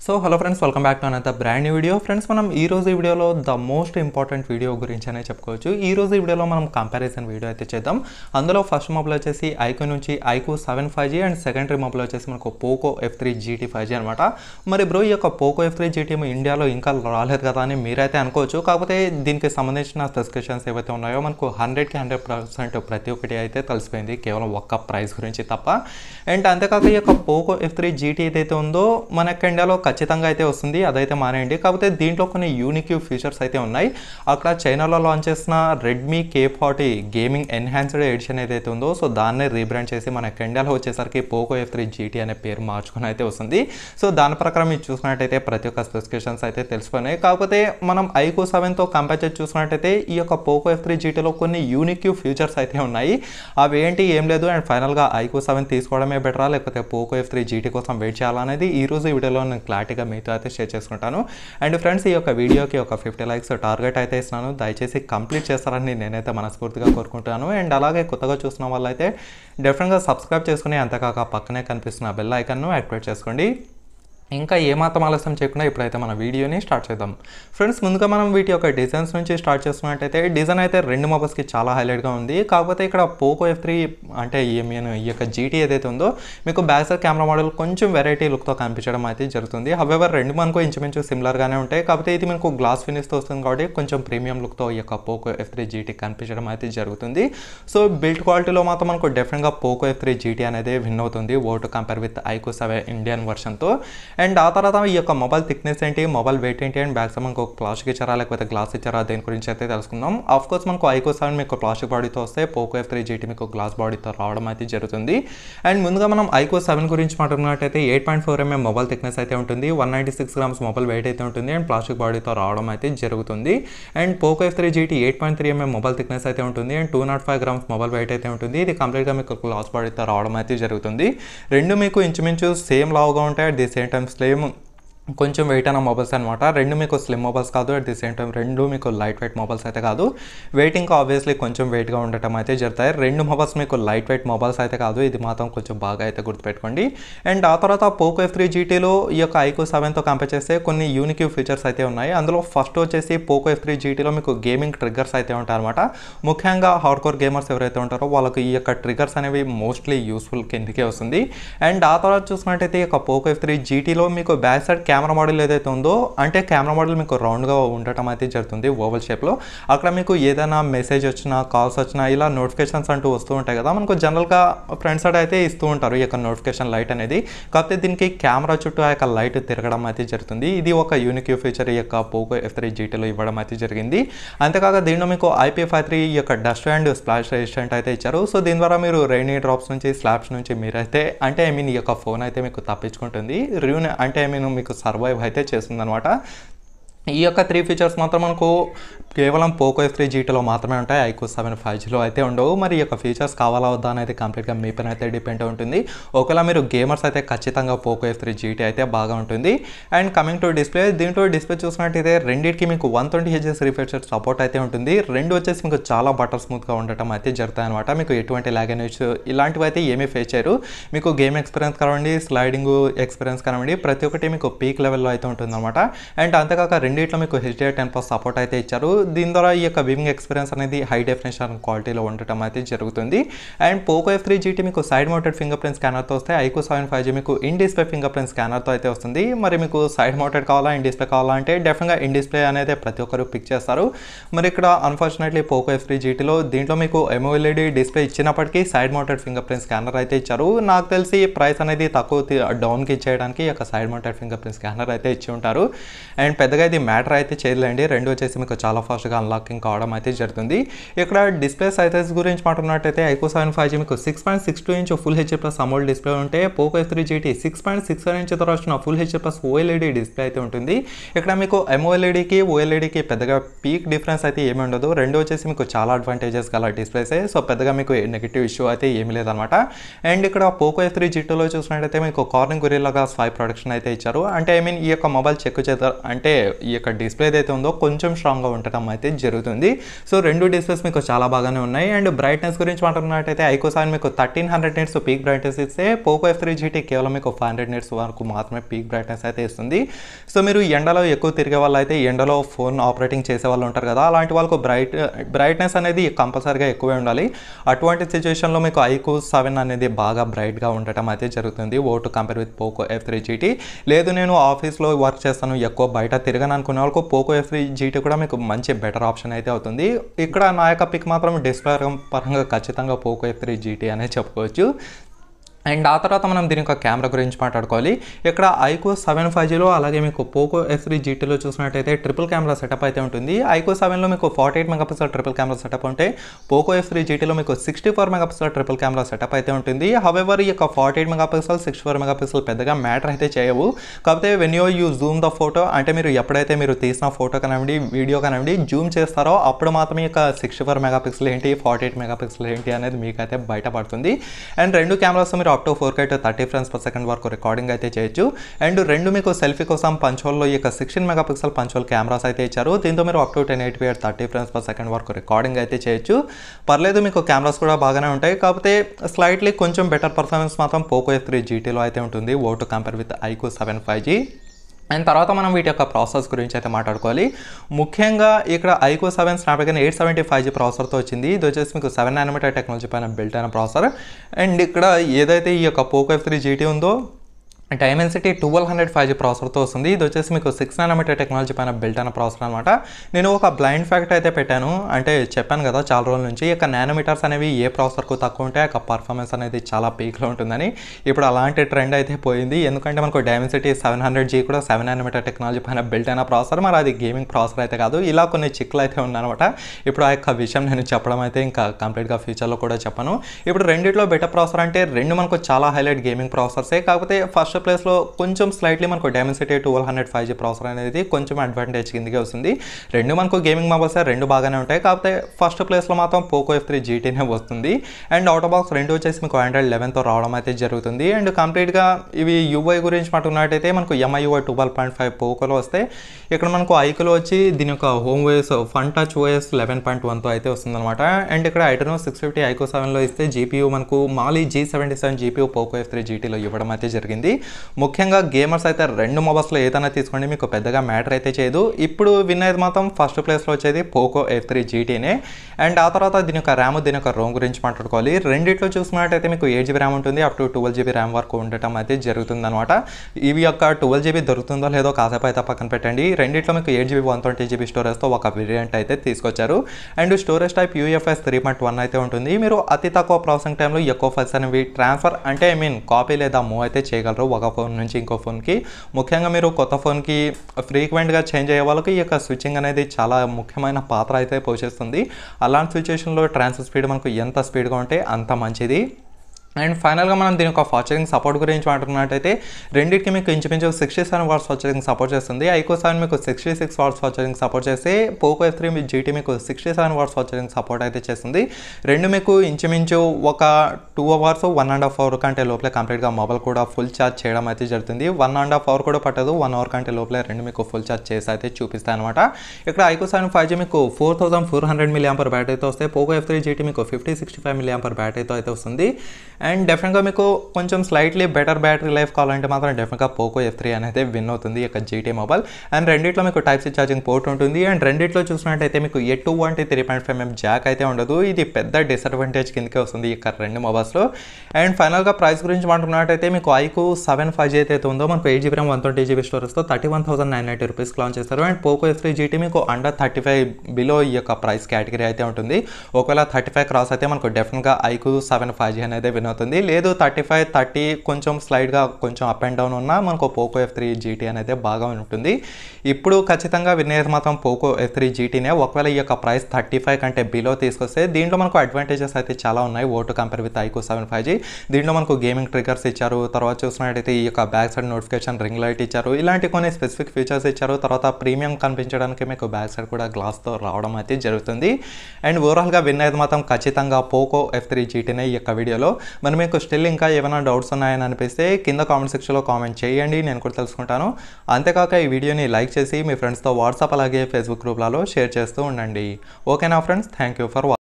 so hello friends welcome back to another brand new video friends మనం ఈ రోజు ఈ వీడియోలో ద మోస్ట్ ఇంపార్టెంట్ వీడియో గురించి అనే చెప్పుకోవచ్చు ఈ రోజు ఈ వీడియోలో మనం కంపారిజన్ వీడియో అయితే చేద్దాం అందులో ఫస్ట్ మొబైల్ వచ్చేసి ఐకో నుంచి iQOO seven five G and secondary mobile వచ్చేసి మనకు Poco F three GT five G అనమాట మరి బ్రో ఈ యొక్క పోకో ఎఫ్ త్రీ జీటీ ఇండియాలో ఇంకా రాలేదు కదా అని మీరైతే అనుకోవచ్చు కాకపోతే దీనికి సంబంధించిన స్పెసిఫికేషన్స్ ఏవైతే ఉన్నాయో మనకు హండ్రెడ్కి హండ్రెడ్ పర్సెంట్ ప్రతి ఒక్కటి అయితే తెలిసిపోయింది కేవలం ఒక్క ప్రైస్ గురించి తప్ప అండ్ అంతేకాక ఈ యొక్క పోకో ఎఫ్ త్రీ జీటీ ఏదైతే ఉందో మనకి ఇండియాలో ఖచ్చితంగా అయితే వస్తుంది అదైతే మానేయండి కాకపోతే దీంట్లో కొన్ని యూనిక్ ఫీచర్స్ అయితే ఉన్నాయి అక్కడ చైనాలో లాంచ్ చేసిన Redmi K forty gaming enhanced edition ఏదైతే ఉందో సో దాన్నే రీబ్రాండ్ చేసి మనకి ఇండియాలో వచ్చేసరికి పోకో ఎఫ్ త్రీ జీటీ అనే పేరు మార్చుకుని అయితే వస్తుంది సో దాని ప్రకారం మీరు చూసుకున్నట్టయితే ప్రతి ఒక్క స్పెసిఫికేషన్స్ అయితే తెలిసిపోయినాయి కాకపోతే మనం ఐకో సెవెన్తో కంపేర్ చేసి చూసుకున్నట్టయితే ఈ యొక్క పోకో ఎఫ్ త్రీ జీటీలో కొన్ని యూనిక్ ఫీచర్స్ అయితే ఉన్నాయి అవి ఏంటి ఏం లేదు అండ్ ఫైనల్గా ఐకో సెవెన్ తీసుకోవడమే బెటరా లేకపోతే పోకో ఎఫ్ త్రీ జీటీ కోసం వెయిట్ చేయాలనేది ఈ రోజు ఈ వీడియోలో నేను క్లారిటీగా మీతో అయితే షేర్ చేసుకుంటాను అండ్ ఫ్రెండ్స్ ఈ యొక్క వీడియోకి ఒక ఫిఫ్టీ లైక్స్ టార్గెట్ అయితే ఇస్తున్నాను దయచేసి కంప్లీట్ చేస్తారని నేనైతే మనస్ఫూర్తిగా కోరుకుంటాను అండ్ అలాగే కొత్తగా చూసిన వాళ్ళైతే డెఫినెట్గా సబ్స్క్రైబ్ చేసుకుని అంతేకాక పక్కనే కనిపిస్తున్న బెల్ ఐకన్ను యాక్టివేట్ చేసుకోండి ఇంకా ఏమాత్రం ఆలస్యం చేయకుండా ఇప్పుడైతే మన వీడియోని స్టార్ట్ చేద్దాం ఫ్రెండ్స్ ముందుగా మనం వీటి యొక్క డిజైన్స్ నుంచి స్టార్ట్ చేస్తున్నట్టయితే డిజైన్ అయితే రెండు మొబైల్స్కి చాలా హైలైట్గా ఉంది కాకపోతే ఇక్కడ పోకో ఎఫ్ త్రీ అంటే ఈ మీన్ ఈ యొక్క జీటీ ఏదైతే ఉందో మీకు బ్యాక్ సైడ్ కెమెరా మోడల్ కొంచెం వెరైటీ లుక్తో కనిపించడం అయితే జరుగుతుంది హవెవర్ రెండు మనకు ఇంచుమించు సిమిలర్గానే ఉంటాయి కాకపోతే ఇది మనకు గ్లాస్ ఫినిష్తో వస్తుంది కాబట్టి కొంచెం ప్రీమియం లుక్తో ఈ యొక్క పోకో ఎఫ్ త్రీ జీటీ కనిపించడం అయితే జరుగుతుంది సో బిల్డ్ క్వాలిటీలో మాత్రం మనకు డెఫినెట్గా పోకో ఎఫ్ త్రీ జీటీ అనేది విన్ అవుతుంది ఓటు compare with iQOO seven Indian వర్షన్తో అండ్ ఆ తర్వాత ఈ యొక్క మొబైల్ థిక్నెస్ ఏంటి మొబైల్ వెయిట్ ఏంటి అండ్ బ్యాక్ సైడ్ మనకు ప్లాస్టిక్ ఇచ్చారా లేకపోతే గ్లాస్ ఇచ్చారా దేని గురించి అయితే తెలుసుకుందాం ఆఫ్ కోర్స్ మనకు ఐకో సెవెన్ మీకు ప్లాస్టిక్ బాడీతో వస్తే పోకో ఎఫ్ త్రీ జీటీ మీకు గ్లాస్ బాడీతో రావడం అయితే జరుగుతుంది అండ్ ముందుగా మనం ఐకో సెవెన్ గురించి మాట్లాడుకున్నట్టయితే eight point four mm mobile thickness అయితే ఉంటుంది one ninety six grams mobile weight అయితే ఉంటుంది అండ్ ప్లాస్టిక్ బాడీతో రావడం అయితే జరుగుతుంది and Poco F three GT eight point three mm mobile thickness అయితే ఉంటుంది and two nought five grams mobile weight అయితే ఉంటుంది ఇది కంప్లీట్గా మీకు గ్లాస్ బాడీతో రావడం అయితే జరుగుతుంది రెండు మీకు ఇంచుమించు సేమ్ లావుగా ఉంటాయి at the same time same కొంచెం వెయిట్ అన్న మొబైల్స్ అనమాట రెండు మీకు స్లిమ్ మొబైల్స్ కాదు అట్ ది సేమ్ టైం రెండు మీకు లైట్ వెయిట్ మొబైల్స్ అయితే కాదు వెయిట్ ఇంకా ఆబ్వియస్లీ కొంచెం వెయిట్గా ఉండటం అయితే జరుగుతాయి రెండు మొబైల్స్ మీకు లైట్ వెయిట్ మొబైల్స్ అయితే కాదు ఇది మాత్రం కొంచెం బాగా అయితే గుర్తుపెట్టుకోండి అండ్ ఆ తర్వాత పోకో ఎఫ్ త్రీ జీటీలో ఈ యొక్క ఐకో సెవెన్తో కంపేర్ చేస్తే కొన్ని యూనిక్ ఫీచర్స్ అయితే ఉన్నాయి అందులో ఫస్ట్ వచ్చేసి పోకో ఎఫ్ త్రీ జీటీలో మీకు గేమింగ్ ట్రిగ్గర్స్ అయితే ఉంటాయి అనమాట ముఖ్యంగా హార్డ్కోర్ గేమర్స్ ఎవరైతే ఉంటారో వాళ్ళకి ఈ యొక్క ట్రిగ్గర్స్ అనేవి మోస్ట్లీ యూస్ఫుల్ కిందకే వస్తుంది అండ్ ఆ తర్వాత చూసుకున్నట్టయితే ఈ యొక్క పోకో ఎఫ్ త్రీ జీటీలో మీకు బ్యాక్ సైడ్ కెమెరా మోడల్ ఏదైతే ఉందో అంటే కెమెరా మోడల్ మీకు రౌండ్గా ఉండటం అయితే జరుగుతుంది ఓవల్ షేప్లో అక్కడ మీకు ఏదైనా మెసేజ్ వచ్చినా కాల్స్ వచ్చినా ఇలా నోటిఫికేషన్స్ అంటూ వస్తూ ఉంటాయి కదా మనకు జనరల్గా ఫ్రంట్ సైడ్ అయితే ఇస్తూ ఉంటారు ఈ యొక్క నోటిఫికేషన్ లైట్ అనేది కాకపోతే దీనికి కెమెరా చుట్టూ ఆ యొక్క లైట్ తిరగడం అయితే జరుగుతుంది ఇది ఒక యూనిక్ ఫీచర్ ఈ యొక్క పోకో ఎఫ్ త్రీ జీటీలో ఇవ్వడం అయితే జరిగింది అంతేకాక దీనిలో మీకు ఐపీ ఫైవ్ త్రీ ఈ యొక్క డస్ట్ అండ్ స్ప్లాష్ రెసిస్టెంట్ అయితే ఇచ్చారు సో దీని ద్వారా మీరు రైనీ డ్రాప్స్ నుంచి స్లాబ్స్ నుంచి మీరైతే అంటే ఐ మీన్ ఈ యొక్క ఫోన్ అయితే మీకు తప్పించుకుంటుంది రివ్యూ అంటే ఐ మీన్ మీకు సర్వైవ్ అయితే చేస్తుందన్నమాట ఈ యొక్క త్రీ ఫీచర్స్ మాత్రం మనకు కేవలం పోకో ఎఫ్ త్రీ జీటీలో మాత్రమే ఉంటాయి ఐకో సెవెన్ ఫైవ్ జీలో అయితే ఉండవు మరి ఈ యొక్క ఫీచర్స్ కావాలా వద్దా అనేది కంప్లీట్గా మీ పైన అయితే డిపెండ్ ఉంటుంది ఒకవేళ మీరు గేమర్స్ అయితే ఖచ్చితంగా పోకో ఎఫ్ త్రీ జీటీ అయితే బాగా ఉంటుంది అండ్ కమింగ్ టు డిస్ప్లే దీంట్లో డిస్ప్లే చూసినట్టయితే రెండింటికి మీకు one twenty Hz refresher support అయితే ఉంటుంది రెండు వచ్చేసి మీకు చాలా బటర్ స్మూత్గా ఉండటం అయితే జరుగుతాయి అనమాట మీకు ఎటువంటి లాగన్ ఇలాంటివి అయితే ఏమీ ఫేస్ చేయరు మీకు గేమ్ ఎక్స్పీరియన్స్ కానివ్వండి స్లైడింగ్ ఎక్స్పీరియన్స్ కానివ్వండి ప్రతి ఒక్కటి మీకు పీక్ లెవెల్లో అయితే ఉంటుంది అనమాట అండ్ అంతేకాక రెండిట్లో మీకు హెచ్డిఆర్ టెన్ ప్లస్ సపోర్ట్ అయితే ఇచ్చారు దీని ద్వారా ఈ యొక్క వివింగ్ ఎక్స్పీరియన్స్ అనేది హై డెఫినేషన్ క్వాలిటీలో ఉండటం అయితే జరుగుతుంది and Poco F three GT మీకు సైడ్ మౌంటెడ్ ఫింగర్ ప్రింట్ స్కానర్తో వస్తే ఐకో సెవెన్ ఫైవ్ జీ మీకు ఇన్ డిస్ప్లే ఫింగర్ ప్రింట్ స్కానర్తో అయితే వస్తుంది మరి మీకు సైడ్ మౌంటెడ్ కావాలా ఇన్ డిస్ప్లే కావాలా అంటే డెఫినెట్గా ఇన్ డిస్ప్లే అనేది ప్రతి ఒక్కరు పిక్ చేస్తారు మరి ఇక్కడ అన్ఫార్చునేట్లీ పోకో ఎఫ్ త్రీ జీటీలో దీంట్లో మీకు ఎమోఎల్ఈడి డిస్ప్లే ఇచ్చినప్పటికీ side mounted fingerprint scanner అయితే ఇచ్చారు నాకు తెలిసి ప్రైస్ అనేది తక్కువ డౌన్కి ఇచ్చేయడానికి ఈ యొక్క side mounted fingerprint scanner అయితే ఇచ్చి ఉంటారు అండ్ పెద్దగా ఇది మ్యాటర్ అయితే చేయలేండి రెండు వచ్చేసి మీకు చాలా ఫాస్ట్గా అన్లాకింగ్ కావడం అయితే జరుగుతుంది ఇక్కడ డిస్ప్లే సైజెస్ గురించి మాట్లాడినట్టయితే ఐకో సెవెన్ ఫైవ్ జీ మీకు six point six two inch full H plus AMOLED display ఉంటే Poco F three GT six point six seven inch తర్వాత వచ్చిన full H plus OLED display అయితే ఉంటుంది ఇక్కడ మీకు ఎంఓఎల్ఈడికి ఓఎల్ఈడికి పెద్దగా పీక్ డిఫరెన్స్ అయితే ఏమి ఉండదు రెండు వచ్చేసి మీకు చాలా అడ్వాంటేజెస్ గల డిస్ప్లేసే సో పెద్దగా మీకు నెగిటివ్ ఇష్యూ అయితే ఏమీ లేదనమాట అండ్ ఇక్కడ పోకో ఎఫ్ త్రీ జీటీలో చూసినట్టయితే మీకు కార్నింగ్ గురిలాగా ఫైవ్ ప్రొడక్షన్ అయితే ఇచ్చారు అంటే ఐ మీన్ ఈ యొక్క మొబైల్ చెక్ చేద్దాం అంటే ఈ ఈ యొక్క డిస్ప్లే ఏదైతే ఉందో కొంచెం స్ట్రాంగ్గా ఉండటం అయితే జరుగుతుంది సో రెండు డిస్ప్లేస్ మీకు చాలా బాగానే ఉన్నాయి అండ్ బ్రైట్నెస్ గురించి మాట్లాడుకున్నట్టయితే ఐకో సెవెన్ మీకు thirteen hundred nits peak brightness ఇస్తే పోకో ఎఫ్ త్రీ జీటీ కేవలం మీకు ఫైవ్ హండ్రెడ్ నిట్స్ వరకు మాత్రమే పీక్ బ్రైట్నెస్ అయితే ఇస్తుంది సో మీరు ఎండలో ఎక్కువ తిరిగే వాళ్ళు అయితే ఎండలో ఫోన్ ఆపరేటింగ్ చేసే వాళ్ళు ఉంటారు కదా అలాంటి వాళ్ళకు బ్రైట్ బ్రైట్నెస్ అనేది కంపల్సరీగా ఎక్కువే ఉండాలి అటువంటి సిచ్యువేషన్లో మీకు ఐకూ సెవెన్ అనేది బాగా బ్రైట్గా ఉండటం అయితే జరుగుతుంది ఓ టు compare with Poco F three GT లేదు నేను ఆఫీస్లో వర్క్ చేస్తాను ఎక్కువ బయట తిరగను అనుకునే వాళ్ళకు పోకో ఎఫ్ త్రీ జీటీ కూడా మీకు మంచి బెటర్ ఆప్షన్ అయితే అవుతుంది ఇక్కడ నా యొక్క పిక్ మాత్రం డిస్ప్లే పరంగా ఖచ్చితంగా పోకో ఎఫ్ త్రీ జీటీ అనే చెప్పుకోవచ్చు అండ్ ఆ తర్వాత మనం దీని యొక్క కెమెరా గురించి మాట్లాడుకోవాలి ఇక్కడ ఐకో సెవెన్ ఫైవ్ జీలో అలాగే మీకు పోకో ఎఫ్ త్రీ జీటీలో చూసినట్టయితే ట్రిపుల్ కెమెరా సెటప్ అయితే ఉంటుంది ఐకో సెవెన్లో మీకు forty eight megapixel triple camera setup ఉంటే పోకో ఎఫ్ త్రీ జీటీలో మీకు sixty four megapixel triple camera setup అయితే ఉంటుంది హవెవర్ ఈ యొక్క forty eight megapixel sixty four megapixel పెద్దగా మ్యాటర్ అయితే చేయవు కాకపోతే when you you zoom the photo అంటే మీరు ఎప్పుడైతే మీరు తీసిన ఫోటో కానివ్వండి వీడియో కానివ్వండి జూమ్ చేస్తారో అప్పుడు మాత్రమే ఈ యొక్క సిక్స్టీ ఫోర్ మెగాపిక్సెల్ ఏంటి ఫార్టీ ఎయిట్ మెగాపిక్సెల్ ఏంటి అనేది మీకైతే బయటపడుతుంది అండ్ రెండు కెమెరాస్ మీరు up to four K thirty frames per second వరకు రికార్డింగ్ అయితే చేయొచ్చు అండ్ రెండు మీకు సెల్ఫీ కోసం పంచోల్లో ఈ యొక్క సిక్స్టీన్ మెగాపిక్సెల్ పంచోల్ కెమెరాస్ అయితే ఇచ్చారు దీంతో మీరు up to ten eight eight thirty frames per second వరకు రికార్డింగ్ అయితే చేయొచ్చు పర్లేదు మీకు కెమెరాస్ కూడా బాగానే ఉంటాయి కాకపోతే స్లైట్లీ కొంచెం బెటర్ పర్ఫార్మెన్స్ మాత్రం పోకో ఎఫ్ త్రీ జీటీలో అయితే ఉంటుంది ఓ టు compare with iQOO seven five G and తర్వాత మనం వీటి యొక్క ప్రాసెస్ గురించి అయితే మాట్లాడుకోవాలి ముఖ్యంగా ఇక్కడ iQOO seven Snapdragon eight seventy five G ప్రాసెసర్తో వచ్చింది ఇది వచ్చేసి మీకు సెవెన్ నానోమీటర్ టెక్నాలజీ పైన బిల్ట్ అయిన ప్రాసెసర్ అండ్ ఇక్కడ ఏదైతే ఈ యొక్క పోకో ఎఫ్ త్రీ జీటీ ఉందో Dimensity twelve hundred five G ప్రాసెసర్తో వస్తుంది ఇది వచ్చేసి మీకు సిక్స్ నానోమీటర్ టెక్నాలజీ పైన బిల్ట్ అయిన ప్రాసెసర్ అనమాట నేను ఒక బ్లైండ్ ఫ్యాక్ట్ అయితే పెట్టాను అంటే చెప్పాను కదా చాలా రోజుల నుంచి ఇక నానోమీటర్స్ అనేవి ఏ ప్రాసెసర్కు తక్కువ ఉంటే ఆ పర్ఫార్మెన్స్ అనేది చాలా పీక్లో ఉంటుందని ఇప్పుడు అలాంటి ట్రెండ్ అయితే పోయింది ఎందుకంటే మనకు డైమెన్సిటీ సెవెన్ హండ్రెడ్ జీ కూడా సెవెన్ నానోమీటర్ టెక్నాలజీ పైన బిల్ట్ అయిన ప్రాసెసర్ మరి అది గేమింగ్ ప్రాసెసర్ అయితే కాదు ఇలా కొన్ని చిక్కులు అయితే ఉన్నాయన్నమాట ఇప్పుడు ఆ యొక్క విషయం నేను చెప్పడం అయితే ఇంకా కంప్లీట్గా ఫ్యూచర్లో కూడా చెప్పను ఇప్పుడు రెండిట్లో బెటర్ ప్రాసెసర్ అంటే రెండు మనకు చాలా హైలైట్ గేమింగ్ ప్రాసెసర్సే కాకపోతే ఫస్ట్ ప్లేస్లో కొంచెం స్లైట్లీ మనకు Dimensity twelve hundred five G processor అనేది కొంచెం అడ్వాంటేజ్ కిందకి వస్తుంది రెండు మనకు గేమింగ్ మొబైల్స్ రెండు బాగానే ఉంటాయి కాకపోతే ఫస్ట్ ప్లేస్లో మాత్రం పోకో ఎఫ్ త్రీ జీటీనే వస్తుంది అండ్ అవుట్ బాక్స్ రెండు వచ్చేసి మీకు ఆండ్రాయిడ్ లెవెన్తో రావడం అయితే జరుగుతుంది అండ్ కంప్లీట్గా ఇవి యూఐ గురించి మాట్లాడుకున్నట్టయితే మనకు MIUI twelve point five పోకోలో వస్తే ఇక్కడ మనకు ఐకులో వచ్చి దీని యొక్క home OS fun touch OS eleven point వన్తో అయితే వస్తుందన్నమాట అండ్ ఇక్కడ ఐటనో సిక్స్ ఫిఫ్టీ ఐకో సెవెన్లో ఇస్తే జీపీయూ మనకు Mali G seventy seven GPU Poco F three జీటీలో ఇవ్వడం అయితే జరిగింది ముఖ్యంగా గేమర్స్ అయితే రెండు మొబైల్స్లో ఏదైనా తీసుకోండి మీకు పెద్దగా మ్యాటర్ అయితే చేయదు ఇప్పుడు విన్ అయితే మాత్రం ఫస్ట్ ప్లేస్లో వచ్చేది పోకో ఎఫ్ త్రీ జీటీనే అండ్ ఆ తర్వాత దీని యొక్క ర్యామ్ దీని యొక్క రోమ్ గురించి మాట్లాడుకోవాలి రెండిట్లో చూసుకున్నట్టయితే మీకు ఎయిట్ జీబీ ర్యామ్ ఉంటుంది up to twelve GB RAM వరకు ఉండటం అయితే జరుగుతుంది అనమాట ఇవి యొక్క ట్వెల్వ్ జీబీ దొరుకుతుందో లేదో కాసేపు అయితే పక్కన పెట్టండి రెండిట్లో మీకు eight GB one twenty GB స్టోరేజ్తో ఒక వేరియంట్ అయితే తీసుకొచ్చారు and storage type UFS three point one అయితే ఉంటుంది మీరు అతి తక్కువ ప్రాసెసింగ్ టైంలో ఎక్కువ ఫైల్స్ అనేవి ట్రాన్స్ఫర్ అంటే ఐ మీన్ కాపీ లేదా మూవ్ అయితే చేయగలరు ఒక ఫోన్ నుంచి ఇంకో ఫోన్కి ముఖ్యంగా మీరు కొత్త ఫోన్కి ఫ్రీక్వెంట్గా చేంజ్ అయ్యే వాళ్ళకి ఈ యొక్క స్విచ్చింగ్ అనేది చాలా ముఖ్యమైన పాత్ర అయితే పోషిస్తుంది అలాంటి సిచ్యువేషన్లో ట్రాన్స్ఫర్ స్పీడ్ మనకు ఎంత స్పీడ్గా ఉంటే అంత మంచిది అండ్ ఫైనల్గా మనం దీని యొక్క ఫార్చరింగ్ సపోర్ట్ గురించి మాట్లాడుకున్నట్టయితే రెండింటికి మీకు ఇంచుమించు sixty seven watts fast charging support చేస్తుంది ఐకో సెవెన్ మీకు sixty six watts fast charging support చేస్తే పోకో ఎఫ్ త్రీ మీ జీటీ మీకు sixty seven watts fast charging support అయితే చేస్తుంది రెండు మీకు ఇంచుమించు ఒక two hours one and half hour కంటే లోపలే కంప్లీట్గా మొబైల్ కూడా ఫుల్ ఛార్జ్ చేయడం అయితే జరుగుతుంది వన్ అండ్ హాఫ్ అవర్ కూడా పట్టదు వన్ అవర్ కంటే లోపలే రెండు మీకు ఫుల్ ఛార్జ్ చేసి అయితే చూపిస్తాయి అనమాట ఇక్కడ ఐకో సెవెన్ ఫైవ్ జీ మీకు four thousand four hundred milliampere బ్యాటరీతో వస్తే పోకో ఎఫ్ త్రీ జీటీ మీకు fifty sixty five milliampere బ్యాటరీతో అయితే వస్తుంది అండ్ డెఫినెట్గా మీకు కొంచెం స్లైట్లీ బెటర్ బ్యాటరీ లైఫ్ కావాలంటే మాత్రం డెఫినెట్గా పోకో ఎఫ్ త్రీ అనేది విన్ అవుతుంది ఈ యొక్క జీటీ మొబైల్ అండ్ రెండిట్లో మీకు టైప్ సి ఛార్జింగ్ పోర్ట్ ఉంటుంది అండ్ రెండిట్లో చూసినట్టయితే మీకు ఎటు వంటి three point five MM jack అయితే ఉండదు ఇది పెద్ద డిసడ్వాంటేజ్ కిందకే వస్తుంది ఈ యొక్క రెండు మొబైల్స్లో అండ్ ఫైనల్గా ప్రైస్ గురించి మాట్లాడుకున్నట్టయితే మీకు ఐకు సెవెన్ ఫైవ్ జీ అయితే ఉందో మనకు eight GB RAM one twenty GB స్టోరేజ్తో thirty one thousand nine ninety రూపీస్కి లాంచ్ చేస్తారు and Poco F three GT మీకు అండర్ థర్టీ ఫైవ్ బిలో ఈ యొక్క ప్రైస్ కేటగిరీ అయితే ఉంటుంది ఒకవేళ థర్టీ ఫైవ్ క్రాస్ అయితే మనకు డెఫినెట్గా ఐకు సెవెన్ ఫైవ్ జీ అనేది విన్ అవుతుంది లేదు థర్టీ ఫైవ్ థర్టీ కొంచెం స్లైడ్గా కొంచెం అప్ అండ్ డౌన్ ఉన్నా మనకు పోకో ఎఫ్ త్రీ జీటీ అనేది బాగా ఉంటుంది ఇప్పుడు ఖచ్చితంగా వినేది మాత్రం పోకో ఎఫ్ త్రీ జీటీనే ఒకవేళ ఈ యొక్క ప్రైస్ థర్టీ ఫైవ్ కంటే బిలో తీసుకొస్తే దీంట్లో మనకు అడ్వాంటేజెస్ అయితే చాలా ఉన్నాయి ఓటు compare with iQOO seven five G దీంట్లో మనకు గేమింగ్ ట్రిగర్స్ ఇచ్చారు తర్వాత చూసినట్టయితే ఈ యొక్క back side notification ring light ఇచ్చారు ఇలాంటి కొన్ని స్పెసిఫిక్ ఫీచర్స్ ఇచ్చారు తర్వాత ప్రీమియం కనిపించడానికి మీకు బ్యాక్ సైడ్ కూడా గ్లాస్తో రావడం అయితే జరుగుతుంది అండ్ ఓవరాల్గా విన్ అయ్యేది మాత్రం ఖచ్చితంగా పోకో ఎఫ్ త్రీ జీటీనే ఈ యొక్క వీడియోలో మరి మీకు స్టిల్ ఇంకా ఏమైనా డౌట్స్ ఉన్నాయని అనిపిస్తే కింద కామెంట్ సెక్షన్లో కామెంట్ చేయండి నేను కూడా తెలుసుకుంటాను అంతేకాక ఈ వీడియోని లైక్ చేసి మీ ఫ్రెండ్స్తో వాట్సాప్ అలాగే ఫేస్బుక్ గ్రూప్లలో షేర్ చేస్తూ ఉండండి ఓకేనా ఫ్రెండ్స్ థ్యాంక్ యూ ఫర్